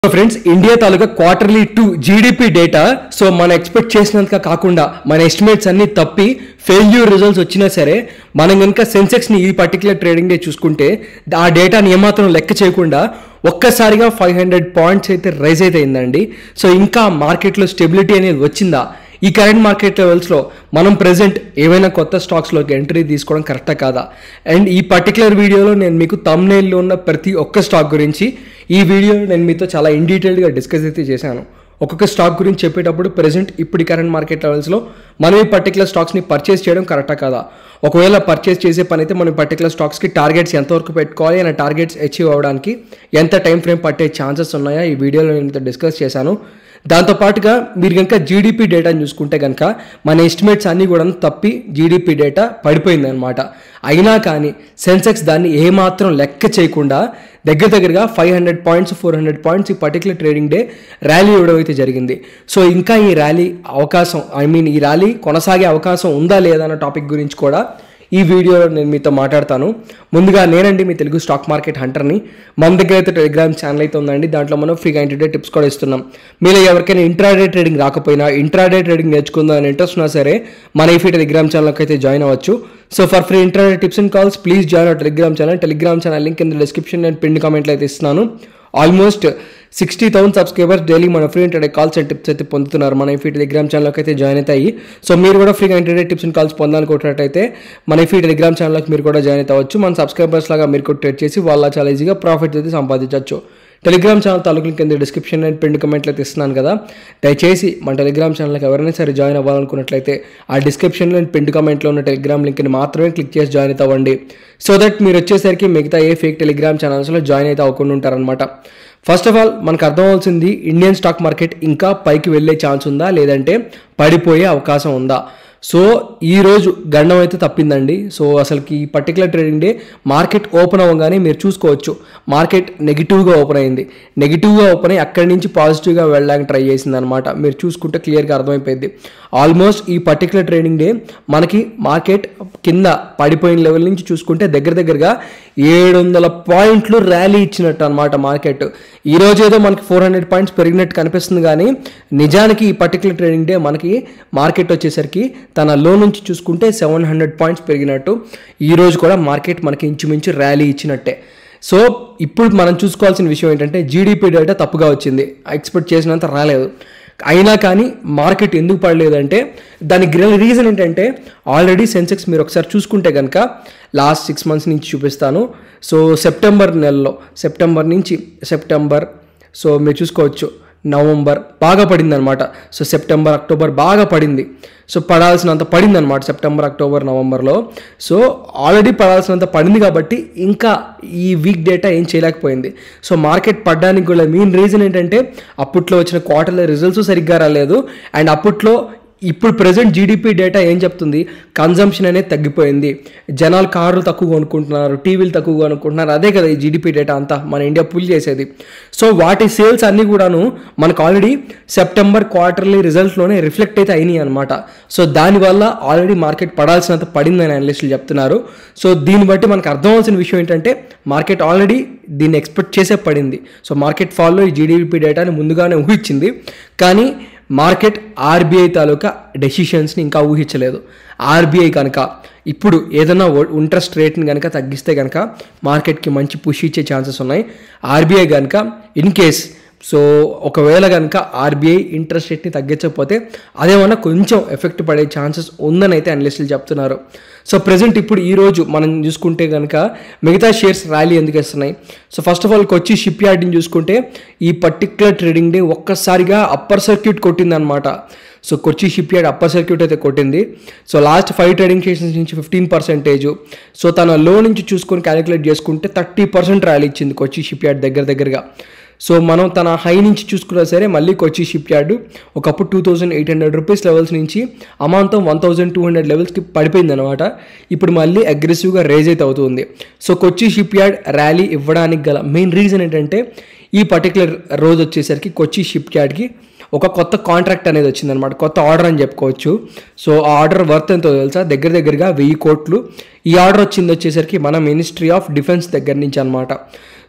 so friends India తాలూకా quarterly two GDP data so మనం expect చేసినంతగా కాకుండా మన ఎస్టిమేట్స్ అన్ని తప్పి ఫెయిల్యూర్ రిజల్ట్స్ వచ్చినా సరే మనం కనుక సెన్సెక్స్ని ఈ పర్టికులర్ ట్రేడింగ్ డే చూసుకుంటే ఆ డేటాని ఏమాత్రం లెక్క చేయకుండా ఒక్కసారిగా ఫైవ్ హండ్రెడ్ పాయింట్స్ అయితే రైజ్ అయితే అయిందండి సో ఇంకా మార్కెట్లో స్టెబిలిటీ అనేది వచ్చిందా ఈ కరెంట్ మార్కెట్ లెవెల్స్లో మనం ప్రెసెంట్ ఏవైనా కొత్త స్టాక్స్లోకి ఎంట్రీ తీసుకోవడం కరెక్టా కాదా అండ్ ఈ పర్టికులర్ వీడియోలో నేను మీకు తమ్నేల్లో ఉన్న ప్రతి ఒక్క స్టాక్ గురించి ఈ వీడియోలో నేను మీతో చాలా ఇన్ డీటెయిల్డ్గా డిస్కస్ అయితే చేశాను ఒక్కొక్క స్టాక్ గురించి చెప్పేటప్పుడు ప్రెసెంట్ ఇప్పుడు ఈ కరెంట్ మార్కెట్ లెవెల్స్లో మనం ఈ పర్టికులర్ స్టాక్స్ని పర్చేస్ చేయడం కరెక్టా కాదా ఒకవేళ పర్చేస్ చేసే పని అయితే మనం పర్టికులర్ స్టాక్స్కి టార్గెట్స్ ఎంతవరకు పెట్టుకోవాలి అనే టార్గెట్స్ అచీవ్ అవ్వడానికి ఎంత టైం ఫ్రేమ్ పట్టే ఛాన్సెస్ ఉన్నాయో ఈ వీడియోలో నేను డిస్కస్ చేశాను దాంతోపాటుగా మీరు కనుక జీడిపి డేటాని చూసుకుంటే కనుక మన ఎస్టిమేట్స్ అన్నీ కూడా తప్పి జీడిపి డేటా పడిపోయింది అనమాట అయినా కానీ సెన్సెక్స్ దాన్ని ఏమాత్రం లెక్క చేయకుండా దగ్గర దగ్గరగా five hundred points four hundred points ఈ పర్టికులర్ ట్రేడింగ్ డే ర్యాలీ ఇవ్వడం అయితే జరిగింది సో ఇంకా ఈ ర్యాలీ అవకాశం ఐ మీన్ ఈ ర్యాలీ కొనసాగే అవకాశం ఉందా లేదా అన్న టాపిక్ గురించి కూడా ఈ వీడియోలో నేను మీతో మాట్లాడతాను ముందుగా నేనండి మీ తెలుగు స్టాక్ మార్కెట్ హంటర్ని మన దగ్గర అయితే టెలిగ్రామ్ ఛానల్ అయితే ఉందండి దాంట్లో మనం ఫ్రీగా ఇంటర్డే టిప్స్ కూడా ఇస్తున్నాం మీలో ఎవరికైనా ఇంట్రాడే ట్రేడింగ్ రాకపోయినా ఇంట్రాడే ట్రేడింగ్ నేర్చుకుందాం అని ఇంట్రెస్ట్ ఉన్నా సరే మన ఈఫీ టెలిగ్రామ్ ఛానల్కి అయితే జాయిన్ అవ్వచ్చు so for free intraday tips and calls please join our Telegram channel Telegram channel link కింద డిస్క్రిప్షన్ అండ్ పిన్ కామెంట్లో అయితే ఇస్తున్నాను almost sixty thousand subscribers daily మన free internet calls and tips అయితే పొందుతున్నారు మన ఫీ టెలిగ్రామ్ ఛానల్కి అయితే జాయిన్ అవుతాయి సో మీరు కూడా ఫ్రీగా ఇంటర్నెట్ టిప్స్ అండ్ కాల్స్ పొందాలనుకుంటున్నట్టయితే మన ఫీ టెలిగ్రామ్ ఛానల్కి మీరు కూడా జాయిన్ అవ్వచ్చు మన సబ్స్క్రైబర్స్ లాగా మీరు కూడా ట్రేడ్ చేసి వాళ్ళ చాలా ఈజీగా ప్రాఫిట్ అయితే సంపాదించవచ్చు టెలిగ్రామ్ ఛానల్ తాలూకుల కింద డిస్క్రిప్షన్ అండ్ పిన్ కమెంట్లు అయితే ఇస్తున్నాను కదా దయచేసి మన టెలిగ్రామ్ ఛానల్కి ఎవరైనా సరే జాయిన్ అవ్వాలనుకున్నట్లయితే ఆ డిస్క్రిప్షన్ అండ్ పిన్ కమెంట్లో ఉన్న టెలిగ్రామ్ లింక్ని మాత్రమే క్లిక్ చేసి జాయిన్ అయితే అవ్వండి సో దట్ మీరు వచ్చేసరికి మిగతా ఏ ఫేక్ టెలిగ్రామ్ ఛానల్స్లో జాయిన్ అయితే అవ్వకుండా ఉంటారనమాట ఫస్ట్ ఆఫ్ ఆల్ మనకు అర్థం అవ్వాల్సింది ఇండియన్ స్టాక్ మార్కెట్ ఇంకా పైకి వెళ్ళే ఛాన్స్ ఉందా లేదంటే పడిపోయే అవకాశం ఉందా సో ఈరోజు గండం అయితే తప్పిందండి సో అసలుకి ఈ particular trading day market open అవ్వగానే మీరు చూసుకోవచ్చు మార్కెట్ నెగిటివ్గా ఓపెన్ అయింది నెగిటివ్గా ఓపెన్ అయ్యి అక్కడి నుంచి పాజిటివ్గా వెళ్ళడానికి ట్రై చేసింది అనమాట మీరు చూసుకుంటే క్లియర్గా అర్థమైపోయింది ఆల్మోస్ట్ ఈ పర్టికులర్ ట్రేడింగ్ డే మనకి మార్కెట్ కింద పడిపోయిన లెవెల్ నుంచి చూసుకుంటే దగ్గర దగ్గరగా ఏడు వందల పాయింట్లు ర్యాలీ ఇచ్చినట్టు అనమాట మార్కెట్ ఈ రోజు ఏదో మనకి ఫోర్ హండ్రెడ్ పాయింట్స్ పెరిగినట్టు కనిపిస్తుంది కానీ నిజానికి ఈ పర్టికులర్ ట్రేడింగ్ డే మనకి మార్కెట్ వచ్చేసరికి తన లో నుంచి చూసుకుంటే సెవెన్ హండ్రెడ్ పాయింట్స్ పెరిగినట్టు ఈ రోజు కూడా మార్కెట్ మనకి ఇంచుమించు ర్యాలీ ఇచ్చినట్టే సో ఇప్పుడు మనం చూసుకోవాల్సిన విషయం ఏంటంటే జీడిపి డేటా తప్పుగా వచ్చింది ఎక్స్పెక్ట్ చేసినంత రాలేదు అయినా కానీ మార్కెట్ ఎందుకు పడలేదంటే దానికి రీజన్ ఏంటంటే ఆల్రెడీ సెన్సెక్స్ మీరు ఒకసారి చూసుకుంటే కనుక లాస్ట్ సిక్స్ మంత్స్ నుంచి చూపిస్తాను సో సెప్టెంబర్ నెలలో సెప్టెంబర్ నుంచి సెప్టెంబర్ సో మీరు చూసుకోవచ్చు నవంబర్ బాగా పడింది అనమాట సో సెప్టెంబర్ అక్టోబర్ బాగా పడింది సో పడాల్సినంత పడింది అనమాట సెప్టెంబర్ అక్టోబర్ నవంబర్లో సో ఆల్రెడీ పడాల్సినంత పడింది కాబట్టి ఇంకా ఈ వీక్ డేటా ఏం చేయలేకపోయింది సో మార్కెట్ పడడానికి కూడా మెయిన్ రీజన్ ఏంటంటే అప్పట్లో వచ్చిన క్వార్టర్లీ రిజల్ట్స్ సరిగ్గా రాలేదు అండ్ అప్పట్లో ఇప్పుడు ప్రజెంట్ జీడిపి డేటా ఏం చెప్తుంది కన్జంప్షన్ అనేది తగ్గిపోయింది జనాలు కార్లు తక్కువ కొనుక్కుంటున్నారు టీవీలు తక్కువ కొనుక్కుంటున్నారు అదే కదా ఈ జీడిపి డేటా అంతా మన ఇండియా పుల్ చేసేది సో వాటి సేల్స్ అన్నీ కూడాను మనకు ఆల్రెడీ సెప్టెంబర్ క్వార్టర్లీ రిజల్ట్లోనే రిఫ్లెక్ట్ అయితే అయినాయి అనమాట సో దానివల్ల ఆల్రెడీ మార్కెట్ పడాల్సినంత పడిందని అనలిస్టులు చెప్తున్నారు సో దీన్ని బట్టి మనకు అర్థం అవ్వాల్సిన విషయం ఏంటంటే మార్కెట్ ఆల్రెడీ దీన్ని ఎక్స్పెక్ట్ చేసే పడింది సో మార్కెట్ ఫాల్లో ఈ జీడిపి డేటాని ముందుగానే ఊహించింది కానీ మార్కెట్ ఆర్బీఐ తాలూకా డెసిషన్స్ని ఇంకా ఊహించలేదు ఆర్బీఐ కనుక ఇప్పుడు ఏదైనా ఇంట్రెస్ట్ రేట్ని కనుక తగ్గిస్తే కనుక మార్కెట్కి మంచి పుష్ ఇచ్చే ఛాన్సెస్ ఉన్నాయి ఆర్బీఐ కనుక ఇన్ కేస్ సో ఒకవేళ కనుక ఆర్బీఐ ఇంట్రెస్ట్ రేట్ని తగ్గించకపోతే అదేమన్నా కొంచెం ఎఫెక్ట్ పడే ఛాన్సెస్ ఉందని అయితే అనలిస్టులు చెప్తున్నారు సో ప్రజెంట్ ఇప్పుడు ఈ రోజు మనం చూసుకుంటే కనుక మిగతా షేర్స్ ర్యాలీ ఎందుకు ఇస్తున్నాయి so first of all Kochi ship యార్డ్ని చూసుకుంటే ఈ పర్టికులర్ ట్రేడింగ్ డే ఒక్కసారిగా అప్పర్ సర్క్యూట్ కొట్టిందనమాట so Kochi ship yard upper circuit అయితే కొట్టింది so last five trading sessions నుంచి ఫిఫ్టీన్ పర్సెంటేజ్ సో తన లో నుంచి చూసుకొని క్యాలిక్యులేట్ చేసుకుంటే థర్టీ పర్సెంట్ ర్యాలీ ఇచ్చింది కొచ్చి షిప్ యార్డ్ దగ్గర దగ్గరగా సో మనం తన హై నుంచి చూసుకున్నా సరే మళ్ళీ కొచ్చి షిప్ యార్డ్ ఒకప్పుడు two thousand eight hundred rupees levels నుంచి అమాంతం వన్ థౌజండ్ టూ హండ్రెడ్ లెవెల్స్కి పడిపోయింది అనమాట ఇప్పుడు మళ్ళీ అగ్రెసివ్గా రేజ్ అయితే అవుతుంది so Kochi ship yard rally ఇవ్వడానికి గల మెయిన్ రీజన్ ఏంటంటే ఈ పర్టికులర్ రోజు వచ్చేసరికి కొచ్చి షిప్ యార్డ్కి ఒక కొత్త కాంట్రాక్ట్ అనేది వచ్చిందనమాట కొత్త ఆర్డర్ అని చెప్పుకోవచ్చు సో ఆ ఆర్డర్ వర్త్ ఎంతో తెలుసా దగ్గర దగ్గరగా వెయ్యి కోట్లు ఈ ఆర్డర్ వచ్చింది వచ్చేసరికి మన మినిస్ట్రీ ఆఫ్ డిఫెన్స్ దగ్గర నుంచి అనమాట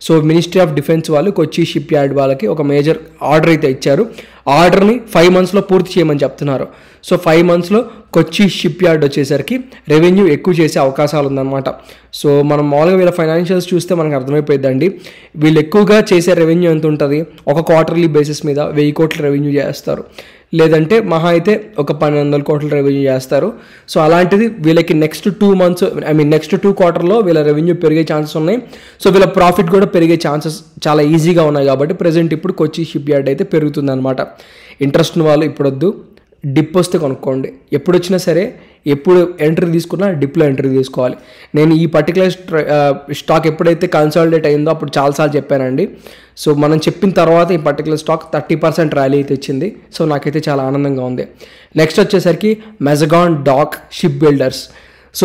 సో మినిస్ట్రీ ఆఫ్ డిఫెన్స్ వాళ్ళు కొచ్చి షిప్ యార్డ్ వాళ్ళకి ఒక మేజర్ ఆర్డర్ అయితే ఇచ్చారు ఆర్డర్ని ఫైవ్ మంత్స్లో పూర్తి చేయమని చెప్తున్నారు సో ఫైవ్ మంత్స్లో కొచ్చి షిప్ యార్డ్ వచ్చేసరికి రెవెన్యూ ఎక్కువ చేసే అవకాశాలు ఉందన్నమాట సో మనం మామూలుగా వీళ్ళ ఫైనాన్షియల్స్ చూస్తే మనకు అర్థమైపోయిందండి వీళ్ళు ఎక్కువగా చేసే రెవెన్యూ ఎంత ఉంటుంది ఒక క్వార్టర్లీ బేసిస్ మీద వెయ్యి కోట్ల రెవెన్యూ చేస్తారు లేదంటే మహా అయితే ఒక పన్నెండు వందల కోట్ల రెవెన్యూ చేస్తారు సో అలాంటిది వీళ్ళకి next two months I mean next two క్వార్టర్లో వీళ్ళ రెవెన్యూ పెరిగే ఛాన్సెస్ ఉన్నాయి సో వీళ్ళ ప్రాఫిట్ కూడా పెరిగే ఛాన్సెస్ చాలా ఈజీగా ఉన్నాయి కాబట్టి ప్రజెంట్ ఇప్పుడు కొచ్చి షిప్ యార్డ్ అయితే పెరుగుతుంది అనమాట ఇంట్రెస్ట్ ఉన్న వాళ్ళు ఇప్పుడు వద్దు డిప్ వస్తే కొనుక్కోండి ఎప్పుడు వచ్చినా సరే ఎప్పుడు ఎంట్రీ తీసుకున్నా డిప్లో ఎంట్రీ తీసుకోవాలి నేను ఈ పర్టికులర్ స్టాక్ ఎప్పుడైతే కన్సాలిడేట్ అయిందో అప్పుడు చాలాసార్లు చెప్పానండి సో మనం చెప్పిన తర్వాత ఈ particular stock thirty percent rally అయితే ఇచ్చింది సో నాకైతే చాలా ఆనందంగా ఉంది నెక్స్ట్ వచ్చేసరికి Mazagon dock ship builders so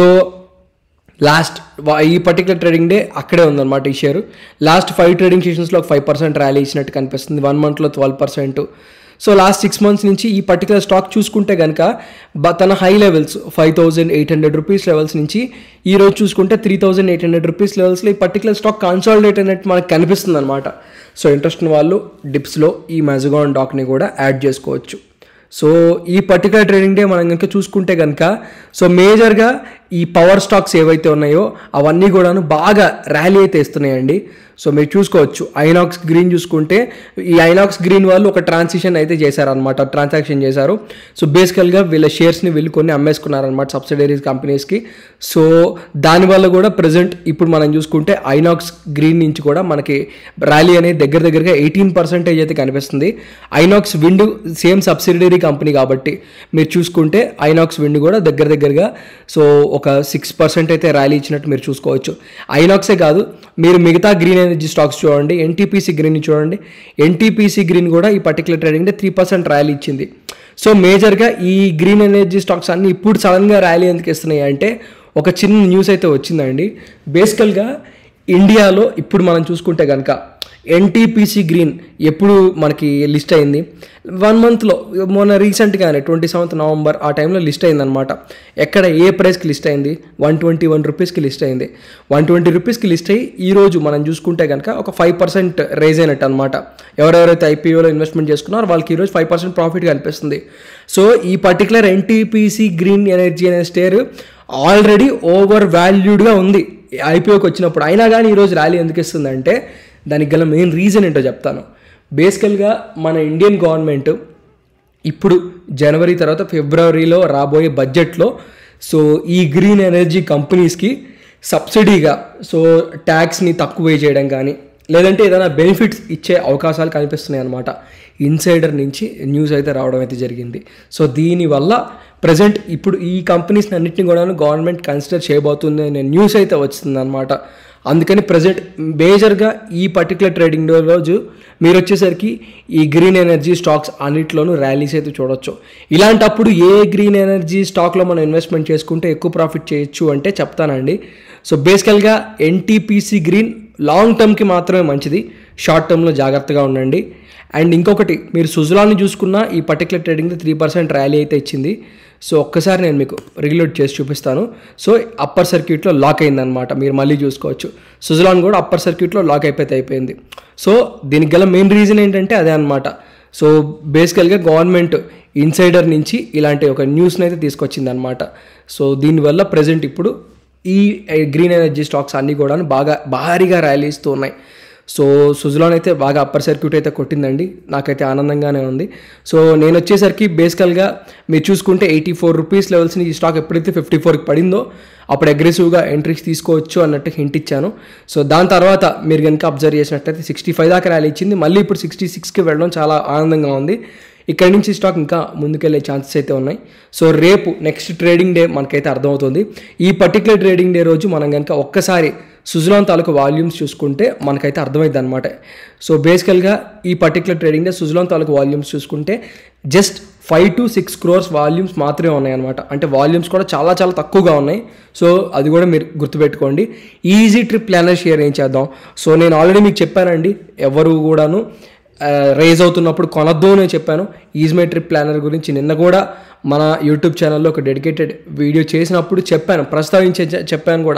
last ఈ పర్టికులర్ ట్రేడింగ్ డే అక్కడే ఉందన్నమాట ఈ షేర్ లాస్ట్ ఫైవ్ ట్రేడింగ్ సెషన్స్లో ఒక ఫైవ్ పర్సెంట్ ర్యాలీ ఇచ్చినట్టు కనిపిస్తుంది వన్ మంత్లో twelve percent so last six months నుంచి ఈ పర్టికులర్ స్టాక్ చూసుకుంటే కనుక బ- తన high levels five thousand eight hundred rupees levels నుంచి ఈ రోజు చూసుకుంటే three thousand eight hundred rupees లెవెల్స్లో ఈ పర్టికులర్ స్టాక్ కన్సాలిడేట్ అయినట్టు మనకు కనిపిస్తుంది అనమాట సో ఇంట్రెస్ట్ ఉన్న వాళ్ళు డిప్స్లో ఈ మెజగాన్ డాక్ని కూడా యాడ్ చేసుకోవచ్చు సో ఈ పర్టికులర్ ట్రేడింగ్ డే మనం కనుక చూసుకుంటే కనుక సో మేజర్గా ఈ పవర్ స్టాక్స్ ఏవైతే ఉన్నాయో అవన్నీ కూడాను బాగా ర్యాలీ అయితే ఇస్తున్నాయండి సో మీరు చూసుకోవచ్చు ఐనాక్స్ గ్రీన్ చూసుకుంటే ఈ ఐనాక్స్ గ్రీన్ వాళ్ళు ఒక ట్రాన్సిషన్ అయితే చేశారనమాట ట్రాన్సాక్షన్ చేశారు సో బేసికల్గా వీళ్ళ షేర్స్ని వీళ్ళు కొన్ని అమ్మేసుకున్నారనమాట సబ్సిడరీస్ కంపెనీస్కి సో దానివల్ల కూడా ప్రజెంట్ ఇప్పుడు మనం చూసుకుంటే ఐనాక్స్ గ్రీన్ నుంచి కూడా మనకి ర్యాలీ అనేది దగ్గర దగ్గరగా ఎయిటీన్ పర్సెంటేజ్ అయితే కనిపిస్తుంది Inox wind same subsidiary company కాబట్టి మీరు చూసుకుంటే ఐనాక్స్ విండ్ కూడా దగ్గర దగ్గరగా సో ఒక సిక్స్ పర్సెంట్ అయితే ర్యాలీ ఇచ్చినట్టు మీరు చూసుకోవచ్చు ఐనాక్సే కాదు మీరు మిగతా గ్రీన్ ఎనర్జీ స్టాక్స్ చూడండి ఎన్టీపీసీ గ్రీన్ చూడండి ఎన్టీపీసీ గ్రీన్ కూడా ఈ particular trading three percent rally ఇచ్చింది సో మేజర్గా ఈ గ్రీన్ ఎనర్జీ స్టాక్స్ అన్ని ఇప్పుడు సడన్గా ర్యాలీ ఎందుకు ఇస్తున్నాయి అంటే ఒక చిన్న న్యూస్ అయితే వచ్చిందండి బేసికల్గా ఇండియాలో ఇప్పుడు మనం చూసుకుంటే కనుక ఎన్టీపీసీ గ్రీన్ ఎప్పుడు మనకి లిస్ట్ అయింది వన్ మంత్లో మొన్న రీసెంట్గానే ట్వంటీ సెవెంత్ నవంబర్ ఆ టైంలో లిస్ట్ అయిందనమాట ఎక్కడ ఏ ప్రైస్కి లిస్ట్ అయింది వన్ ట్వంటీ వన్ రూపీస్కి లిస్ట్ అయింది వన్ ట్వంటీ రూపీస్కి లిస్ట్ అయ్యి ఈ రోజు మనం చూసుకుంటే కనుక ఒక ఫైవ్ పర్సెంట్ రేజ్ అయినట్టు అనమాట ఎవరెవరైతే ఐపీఓలో ఇన్వెస్ట్మెంట్ చేసుకున్నారో వాళ్ళకి ఈరోజు ఫైవ్ పర్సెంట్ ప్రాఫిట్ కనిపిస్తుంది సో ఈ పర్టికులర్ ఎన్టీపీసీ గ్రీన్ ఎనర్జీ అనే స్టేర్ ఆల్రెడీ ఓవర్ వాల్యూడ్గా ఉంది ఐపీఓకి వచ్చినప్పుడు అయినా కానీ ఈరోజు ర్యాలీ ఎందుకు ఇస్తుందంటే దానికి గల మెయిన్ రీజన్ ఏంటో చెప్తాను బేసికల్గా మన ఇండియన్ గవర్నమెంట్ ఇప్పుడు జనవరి తర్వాత ఫిబ్రవరిలో రాబోయే బడ్జెట్లో సో ఈ గ్రీన్ ఎనర్జీ కంపెనీస్కి సబ్సిడీగా సో ట్యాక్స్ని తక్కువ చేయడం కానీ లేదంటే ఏదైనా బెనిఫిట్స్ ఇచ్చే అవకాశాలు కనిపిస్తున్నాయి అనమాట ఇన్సైడర్ నుంచి న్యూస్ అయితే రావడం అయితే జరిగింది సో దీనివల్ల ప్రజెంట్ ఇప్పుడు ఈ కంపెనీస్ని అన్నింటినీ కూడా గవర్నమెంట్ కన్సిడర్ చేయబోతుంది అనే న్యూస్ అయితే వచ్చింది అనమాట అందుకని ప్రజెంట్ మేజర్గా ఈ పర్టికులర్ ట్రేడింగ్ రోజు మీరు వచ్చేసరికి ఈ గ్రీన్ ఎనర్జీ స్టాక్స్ అన్నిట్లోనూ ర్యాలీస్ అయితే చూడొచ్చు ఇలాంటప్పుడు ఏ గ్రీన్ ఎనర్జీ స్టాక్లో మనం ఇన్వెస్ట్మెంట్ చేసుకుంటే ఎక్కువ ప్రాఫిట్ చేయొచ్చు అంటే చెప్తానండి సో బేసికల్గా ఎన్టీపీసీ గ్రీన్ లాంగ్ టర్మ్కి మాత్రమే మంచిది షార్ట్ టర్మ్లో జాగ్రత్తగా ఉండండి అండ్ ఇంకొకటి మీరు సుజలాన్ని చూసుకున్న ఈ particular trading three percent rally అయితే ఇచ్చింది సో ఒక్కసారి నేను మీకు రీలోడ్ చేసి చూపిస్తాను సో అప్పర్ సర్క్యూట్లో లాక్ అయిందనమాట మీరు మళ్ళీ చూసుకోవచ్చు సుజలాన్ కూడా అప్పర్ సర్క్యూట్లో లాక్ అయిపోతే అయిపోయింది సో దీనికి గల మెయిన్ రీజన్ ఏంటంటే అదే అనమాట సో బేసికల్గా గవర్నమెంట్ ఇన్సైడర్ నుంచి ఇలాంటి ఒక న్యూస్ని అయితే తీసుకొచ్చింది అనమాట సో దీనివల్ల ప్రజెంట్ ఇప్పుడు ఈ గ్రీన్ ఎనర్జీ స్టాక్స్ అన్నీ కూడా బాగా భారీగా ర్యాలీ ఇస్తూ ఉన్నాయి సో సుజలాన్ అయితే బాగా అప్పర్ సర్క్యూట్ అయితే కొట్టిందండి నాకైతే ఆనందంగానే ఉంది సో నేను వచ్చేసరికి బేసికల్గా మీరు చూసుకుంటే ఎయిటీ ఫోర్ రూపీస్ లెవెల్స్ని ఈ స్టాక్ ఎప్పుడైతే ఫిఫ్టీ ఫోర్కి పడిందో అప్పుడు అగ్రెసివ్గా ఎంట్రీస్ తీసుకోవచ్చు అన్నట్టు హింట్ ఇచ్చాను సో దాని తర్వాత మీరు కనుక అబ్జర్వ్ చేసినట్లయితే సిక్స్టీ ఫైవ్ దాకా ర్యాలీ ఇచ్చింది మళ్ళీ ఇప్పుడు సిక్స్టీ సిక్స్కి వెళ్ళడం చాలా ఆనందంగా ఉంది ఇక్కడి నుంచి స్టాక్ ఇంకా ముందుకెళ్ళే ఛాన్సెస్ అయితే ఉన్నాయి సో రేపు నెక్స్ట్ ట్రేడింగ్ డే మనకైతే అర్థమవుతుంది ఈ పర్టికులర్ ట్రేడింగ్ డే రోజు మనం కనుక ఒక్కసారి సుజలాన్ తాలూకు వాల్యూమ్స్ చూసుకుంటే మనకైతే అర్థమైంది అనమాట సో బేసికల్గా ఈ పర్టికులర్ ట్రేడింగ్ డే సుజలాన్ తాలూకు వాల్యూమ్స్ చూసుకుంటే just five to six crores volumes మాత్రమే ఉన్నాయన్నమాట అంటే వాల్యూమ్స్ కూడా చాలా చాలా తక్కువగా ఉన్నాయి సో అది కూడా మీరు గుర్తుపెట్టుకోండి ఈజీ ట్రిప్ ప్లానర్ షేర్ ఏం చేద్దాం సో నేను ఆల్రెడీ మీకు చెప్పానండి ఎవరు కూడాను రైజ్ అవుతున్నప్పుడు కొనద్దు అని చెప్పాను ఈజ్ మై ట్రిప్ ప్లానర్ గురించి నిన్న కూడా మన యూట్యూబ్ ఛానల్లో ఒక డెడికేటెడ్ వీడియో చేసినప్పుడు చెప్పాను ప్రస్తావించే చెప్పాను కూడా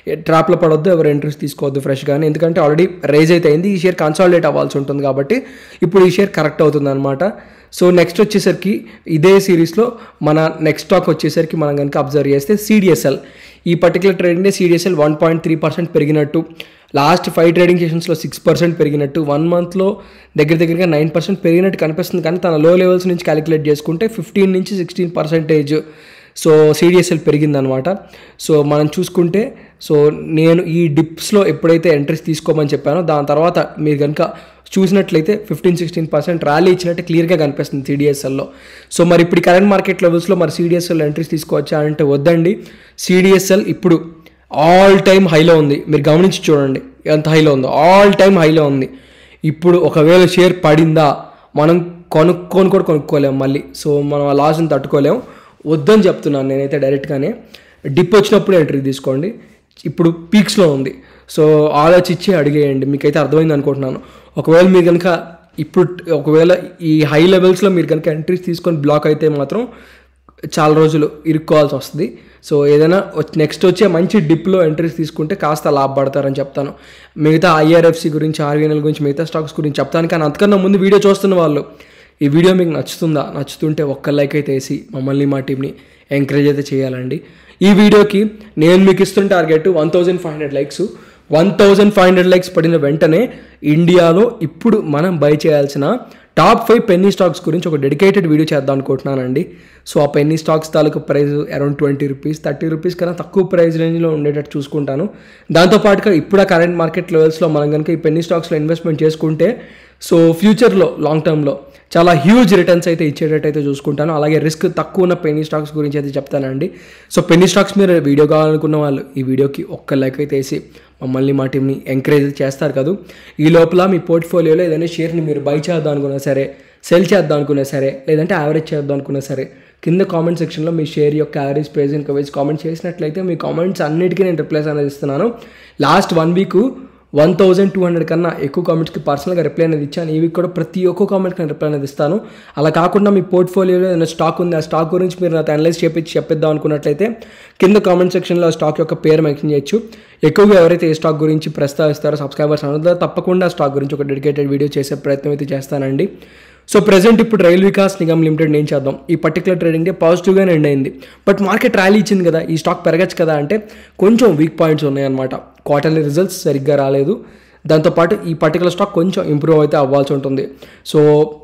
ట్రాప్లో పడొద్దు ఎవరు ఎంట్రీస్ తీసుకోవద్దు ఫ్రెష్గానే ఎందుకంటే ఆల్రెడీ రైజ్ అయితే అయింది ఈ షేర్ కన్సాలిడేట్ అవ్వాల్సి ఉంటుంది కాబట్టి ఇప్పుడు ఈ షేర్ కరెక్ట్ అవుతుంది అనమాట సో నెక్స్ట్ వచ్చేసరికి ఇదే సిరీస్లో మన నెక్స్ట్ స్టాక్ వచ్చేసరికి మనం కనుక అబ్జర్వ్ చేస్తే సిడిఎస్ఎల్ ఈ particular trading CDSL one point three percent పెరిగినట్టు లాస్ట్ ఫైవ్ ట్రేడింగ్ సెషన్స్లో సిక్స్ పర్సెంట్ పెరిగినట్టు వన్ మంత్లో దగ్గర దగ్గరగా నైన్ పర్సెంట్ పెరిగినట్టు కనిపిస్తుంది కానీ తన లో లెవెల్స్ నుంచి క్యాలిక్యులేట్ చేసుకుంటే ఫిఫ్టీన్ నుంచి సిక్స్టీన్ పర్సెంటేజ్ సో సిడిఎస్ఎల్ పెరిగిందనమాట సో మనం చూసుకుంటే సో నేను ఈ డిప్స్లో ఎప్పుడైతే ఎంట్రీస్ తీసుకోమని చెప్పానో దాని తర్వాత మీరు కనుక చూసినట్లయితే ఫిఫ్టీన్ సిక్స్టీన్ పర్సెంట్ ర్యాలీ ఇచ్చినట్టు క్లియర్గా కనిపిస్తుంది సిడిఎస్ఎల్లో సో మరి ఇప్పుడు కరెంట్ మార్కెట్ లెవెల్స్లో మరి సిడిఎస్ఎల్ ఎంట్రీస్ తీసుకోవచ్చా అంటే వద్దండి సిడిఎస్ఎల్ ఇప్పుడు ఆల్ టైమ్ హైలో ఉంది మీరు గమనించి చూడండి ఎంత హైలో ఉందో ఆల్ టైమ్ హైలో ఉంది ఇప్పుడు ఒకవేళ షేర్ పడిందా మనం కొనుక్కొని కూడా కొనుక్కోలేము మళ్ళీ సో మనం ఆ లాస్ని తట్టుకోలేము వద్దని చెప్తున్నాను నేనైతే డైరెక్ట్గానే డిప్ వచ్చినప్పుడు ఎంట్రీ తీసుకోండి ఇప్పుడు పీక్స్లో ఉంది సో ఆలోచించి అడిగేయండి మీకైతే అర్థమైంది అనుకుంటున్నాను ఒకవేళ మీరు కనుక ఇప్పుడు ఒకవేళ ఈ హై లెవెల్స్లో మీరు కనుక ఎంట్రీస్ తీసుకొని బ్లాక్ అయితే మాత్రం చాలా రోజులు ఇరుక్కోవాల్సి వస్తుంది సో ఏదైనా నెక్స్ట్ వచ్చే మంచి డిప్లో ఎంట్రీస్ తీసుకుంటే కాస్త లాభపడతారని చెప్తాను మిగతా ఐఆర్ఎఫ్సి గురించి ఆర్వీఎన్ఎల్ గురించి మిగతా స్టాక్స్ గురించి చెప్తాను కానీ అంతకన్నా ముందు వీడియో చూస్తున్న వాళ్ళు ఈ వీడియో మీకు నచ్చుతుందా నచ్చుతుంటే ఒక్క లైక్ అయితే వేసి మమ్మల్ని మా టీంని ఎంకరేజ్ అయితే చేయాలండి ఈ వీడియోకి నేను మీకు ఇస్తున్న target one thousand five hundred likes one thousand five hundred likes పడిన వెంటనే ఇండియాలో ఇప్పుడు మనం బై చేయాల్సిన టాప్ ఫైవ్ పెన్నీ స్టాక్స్ గురించి ఒక డెడికేటెడ్ వీడియో చేద్దాం అనుకుంటున్నానండి సో ఆ పెన్నీ స్టాక్స్ తాలూకు price around twenty rupees thirty rupees కన్నా తక్కువ ప్రైస్ రేంజ్లో ఉండేటట్టు చూసుకుంటాను దాంతోపాటుగా ఇప్పుడు ఆ కరెంట్ మార్కెట్ లెవెల్స్లో మనం కనుక ఈ పెన్నీ స్టాక్స్లో ఇన్వెస్ట్మెంట్ చేసుకుంటే సో ఫ్యూచర్లో లాంగ్ టర్మ్లో చాలా హ్యూజ్ రిటర్న్స్ అయితే ఇచ్చేటట్టు అయితే చూసుకుంటాను అలాగే రిస్క్ తక్కువ ఉన్న పెన్నీ స్టాక్స్ గురించి అయితే చెప్తానండి సో పెన్నీ స్టాక్స్ మీరు వీడియో కావాలనుకున్న వాళ్ళు ఈ వీడియోకి ఒక్క లైక్ అయితే వేసి మమ్మల్ని మా టీంని ఎంకరేజ్ చేస్తారు కదా ఈ లోపల మీ పోర్ట్ఫోలియోలో ఏదైనా షేర్ని మీరు బై చేద్దాం అనుకున్నా సరే సెల్ చేద్దాం అనుకున్నా సరే లేదంటే యావరేజ్ చేద్దాం అనుకున్నా సరే కింద కామెంట్ సెక్షన్లో మీ షేర్ యొక్క యావరేజ్ ప్రైజ్ ఇంకా వేసి కామెంట్ చేసినట్లయితే మీ కామెంట్స్ అన్నిటికీ నేను రిప్లైస్ అనేది ఇస్తున్నాను last one week one thousand two hundred కన్నా ఎక్కువ కామెంట్స్కి పర్సనల్గా రిప్లై అనేది ఇచ్చాను ఈ వీక్ కూడా ప్రతి ఒక్క కామెంట్కి నేను రిప్లై అనేది ఇస్తాను అలా కాకుండా మీ పోర్ట్ఫోలియోలో ఏదైనా స్టాక్ ఉంది ఆ స్టాక్ గురించి మీరు నాతో అనలైజ్ చేపించి చెప్పిద్దాం అనుకున్నట్లయితే కింద కామెంట్ సెక్షన్లో ఆ స్టాక్ యొక్క పేరు మెన్షన్ చేయొచ్చు ఎక్కువగా ఎవరైతే ఏ స్టాక్ గురించి ప్రస్తావిస్తారో సబ్స్క్రైబర్స్ అందరూ తప్పకుండా ఆ స్టాక్ గురించి ఒక డెడికేటెడ్ వీడియో చేసే ప్రయత్నం అయితే చేస్తానండి సో ప్రజెంట్ ఇప్పుడు రైల్ వికాస్ నిగమ్ లిమిటెడ్ ఏం చేద్దాం ఈ పర్టికులర్ ట్రేడింగ్ డే పాజిటివ్గానే ఎండ్ అయింది బట్ మార్కెట్ ర్యాలీ ఇచ్చింది కదా ఈ స్టాక్ పెరగచ్చు కదా అంటే కొంచెం వీక్ పాయింట్స్ ఉన్నాయన్నమాట క్వార్టర్లీ రిజల్ట్స్ సరిగ్గా రాలేదు దాంతోపాటు ఈ పర్టికులర్ స్టాక్ కొంచెం ఇంప్రూవ్ అయితే అవ్వాల్సి ఉంటుంది సో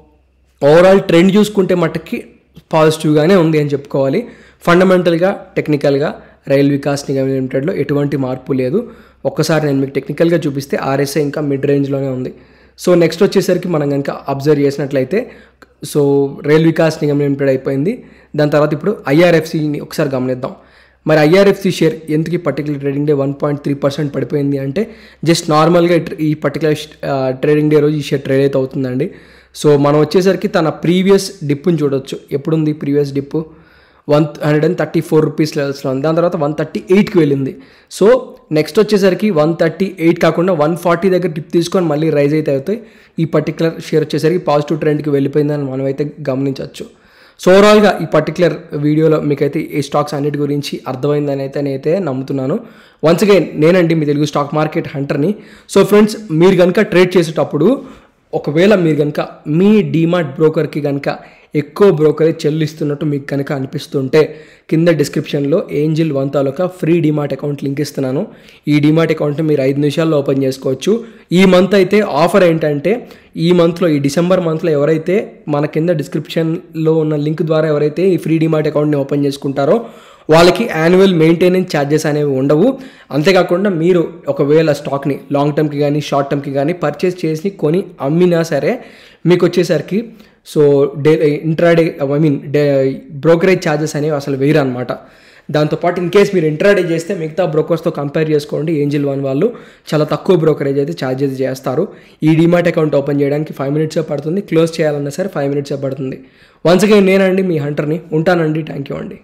ఓవరాల్ ట్రెండ్ చూసుకుంటే మట్టుకి పాజిటివ్గానే ఉంది అని చెప్పుకోవాలి ఫండమెంటల్గా టెక్నికల్గా రైల్ వికాస్ నిగమ్ లిమిటెడ్లో ఎటువంటి మార్పు లేదు ఒక్కసారి నేను మీకు టెక్నికల్గా చూపిస్తే ఆర్ఎస్ఐ ఇంకా మిడ్ రేంజ్లోనే ఉంది సో నెక్స్ట్ వచ్చేసరికి మనం కనుక అబ్జర్వ్ చేసినట్లయితే so rail Vikas Nigam limited అయిపోయింది దాని తర్వాత ఇప్పుడు ఐఆర్ఎఫ్సిని ఒకసారి గమనిద్దాం మరి ఐఆర్ఎఫ్సి షేర్ ఎందుకు ఈ particular trading day one point three percent పడిపోయింది అంటే జస్ట్ నార్మల్గా ఈ పర్టికులర్ ట్రేడింగ్ డే రోజు ఈ షేర్ ట్రేడ్ అయితే అవుతుందండి సో మనం వచ్చేసరికి తన ప్రీవియస్ డిప్ని చూడొచ్చు ఎప్పుడుంది previous dip one hundred and thirty four rupees లెవెల్స్లో ఉంది దాని తర్వాత వన్ థర్టీ ఎయిట్కి వెళ్ళింది సో నెక్స్ట్ వచ్చేసరికి వన్ థర్టీ ఎయిట్ కాకుండా వన్ ఫార్టీ దగ్గర టిప్ తీసుకొని మళ్ళీ రైజ్ అయితే అవుతాయి ఈ పర్టికులర్ షేర్ వచ్చేసరికి పాజిటివ్ ట్రెండ్కి వెళ్ళిపోయిందని మనం అయితే గమనించవచ్చు సో ఓవరాల్గా ఈ పర్టికులర్ వీడియోలో మీకైతే ఈ స్టాక్స్ అన్నిటి గురించి అర్థమైందని అయితే నేనైతే నమ్ముతున్నాను వన్స్ అగైన్ నేనండి మీ తెలుగు స్టాక్ మార్కెట్ హంటర్ని సో ఫ్రెండ్స్ మీరు కనుక ట్రేడ్ చేసేటప్పుడు ఒకవేళ మీరు కనుక మీ డీమార్ట్ బ్రోకర్కి కనుక ఎక్కువ బ్రోకరేజ్ చెల్లిస్తున్నట్టు మీకు కనుక అనిపిస్తుంటే కింద డిస్క్రిప్షన్లో ఏంజిల్ వన్ తాలూకా ఫ్రీ డిమార్ట్ అకౌంట్ లింక్ ఇస్తున్నాను ఈ డిమార్ట్ అకౌంట్ని మీరు ఐదు నిమిషాల్లో ఓపెన్ చేసుకోవచ్చు ఈ మంత్ అయితే ఆఫర్ ఏంటంటే ఈ మంత్లో ఈ డిసెంబర్ మంత్లో ఎవరైతే మన కింద డిస్క్రిప్షన్లో ఉన్న లింక్ ద్వారా ఎవరైతే ఈ ఫ్రీ డిమార్ట్ అకౌంట్ని ఓపెన్ చేసుకుంటారో వాళ్ళకి యాన్యువల్ మెయింటెనెన్స్ ఛార్జెస్ అనేవి ఉండవు అంతేకాకుండా మీరు ఒకవేళ స్టాక్ని లాంగ్ టర్మ్కి కానీ షార్ట్ టర్మ్కి కానీ పర్చేస్ చేసి కొని అమ్మినా సరే మీకు వచ్చేసరికి so day intraday I mean day brokerage charges అనేవి అసలు వేయరు అనమాట దాంతోపాటు ఇన్ కేస్ మీరు ఇంట్రాడే చేస్తే మిగతా బ్రోకర్స్తో కంపేర్ చేసుకోండి ఏంజిల్ వన్ వాళ్ళు చాలా తక్కువ బ్రోకరేజ్ అయితే ఛార్జెస్ చేస్తారు ఈ డిమాట్ అకౌంట్ ఓపెన్ చేయడానికి ఫైవ్ మినిట్సే పడుతుంది క్లోజ్ చేయాలన్నా సరే ఫైవ్ మినిట్సే పడుతుంది వన్స్ అగైన్ నేనండి మీ హంటర్ని ఉంటానండి థ్యాంక్ యూ అండి